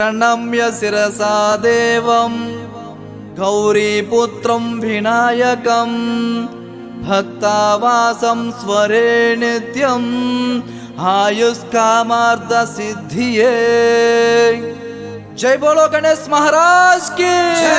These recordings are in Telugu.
ప్రణమ్య శిరసా దేవం గౌరీపుత్రం వినాయకం భక్తావాసం స్వరే నిత్యం ఆయుష్కామార్థ సిద్ధియే జై బోలో గణేష్ మహారాజ్ కి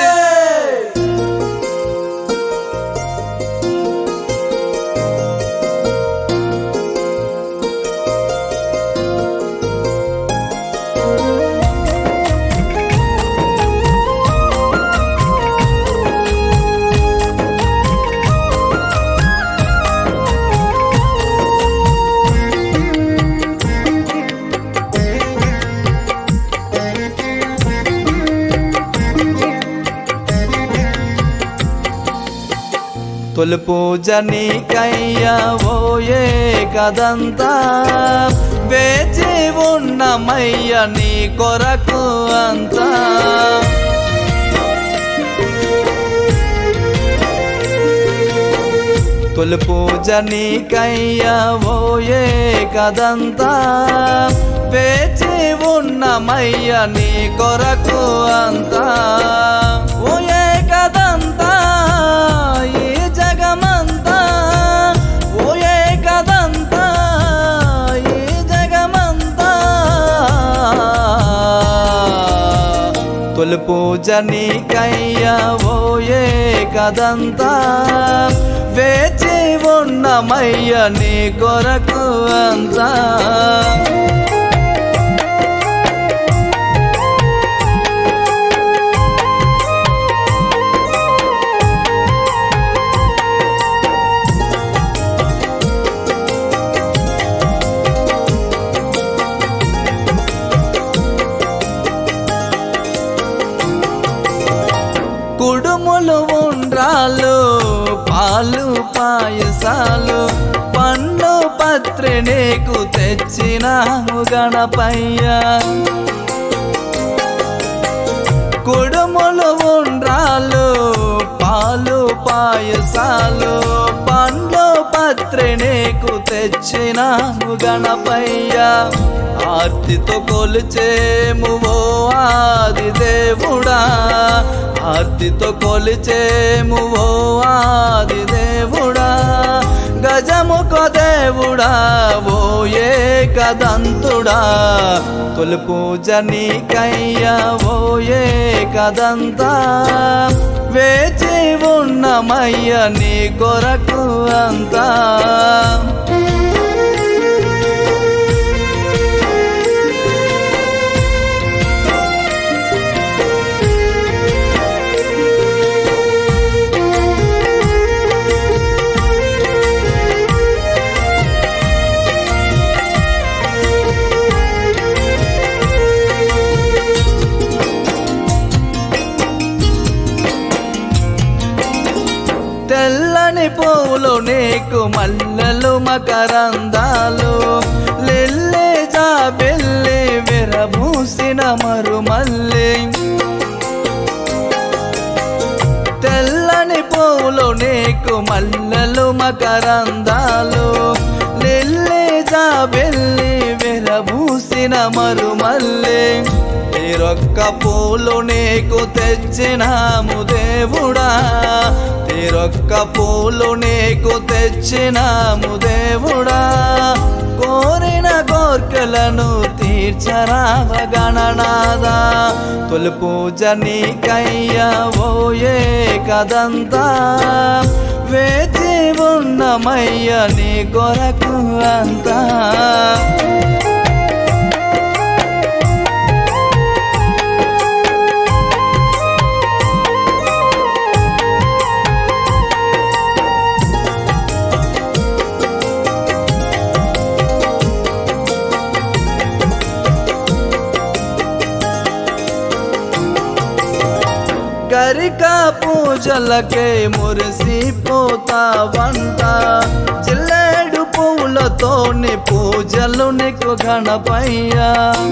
తొలి పూజ నీకయ్యా ఓయే కదంతా వేచి ఉన్నమయ్య నీ కొరకు అంతా తొలి పూజ నీకయ్యా ఓయే కదంతా వేచి ఉన్నమయ్య నీ కొరకు అంతా ఓయే కదంతా ఈ జగమంతా ఓయే కదంతా ఈ జగమంతా తొలి పూజ నీకయ్యా ఓయే కదంతా వేచి ఉన్నమయ్య నీ కొరకు అంతా కుడుములు ఉండ్రాలు పాలు పాయసాలు పండు పత్రి నీకు తెచ్చినాము గణపయ్య కుడుములు ఉండ్రాలు పాలు పాయసాలు పండ్లు పత్రి నీకు తెచ్చినాము గణపయ్య ఆర్తితో కొలిచేము ఓ ఆది దేవుడా ఆర్తితో కొలిచేము ఓ ఆది దేవుడా గజముఖ దేవుడా ఓ ఏకదంతుడా తొలి పూజ నీకయ్యా ఓ ఏకదంతా వేచి ఉన్నమయ్య నీ కొరకు అంతా తెల్లని పువ్వులు నీకు మల్లెలు మకరందాలు లిల్లీ జాబిల్లి విరబూసిన మరుమల్లి తెల్లని పువ్వులు నీకు మల్లెలు మకరందాలు లిల్లీ జాబిల్లి విరబూసిన మరుమల్లి తీరొక్క పూలు నీకు తెచ్చినాము దేవుడా తీరొక్క పూలు నీకు తెచ్చినాము దేవుడా కోరిన కోర్కెలను తీర్చరావ గణనాదా తొలి పూజ నీకయ్యా ఓయే కదంతా వేచి ఉన్నమయ్య నీ కొరకు అంతా గరిక పూజలకే మురిసిపోతా వంట జిల్లేడు పువ్వులతోని పూజలు నీకు గణపయ్యా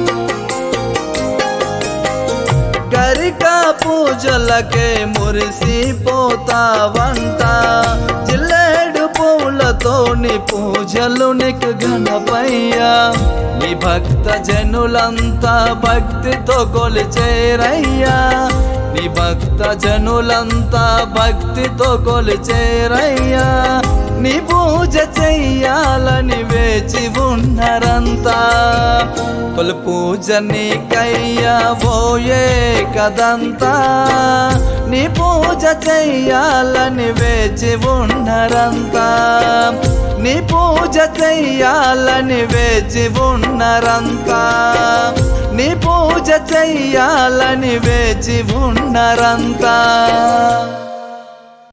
గరిక పూజలకే మురిసిపోతా వంట జిల్లేడు పువ్వుల పూలతో నీ పూజలు నీకు గణపయ్యా నీ భక్త జనులంతా భక్తితో కొలిచేరయ్యా నీ భక్త జనులంతా భక్తితో కొలిచేరయ్యా నీ పూజ చెయ్యాలని వేచి ఉన్నరంతా తొలి పూజ నీకయ్యా పోయే కదంతా నీ పూజ చెయ్యాలని వేచి ఉన్నరంతా నీ పూజ చెయ్యాలని వేచి ఉన్నరంతా నీ పూజ చెయ్యాలని వేచి ఉన్నరంతా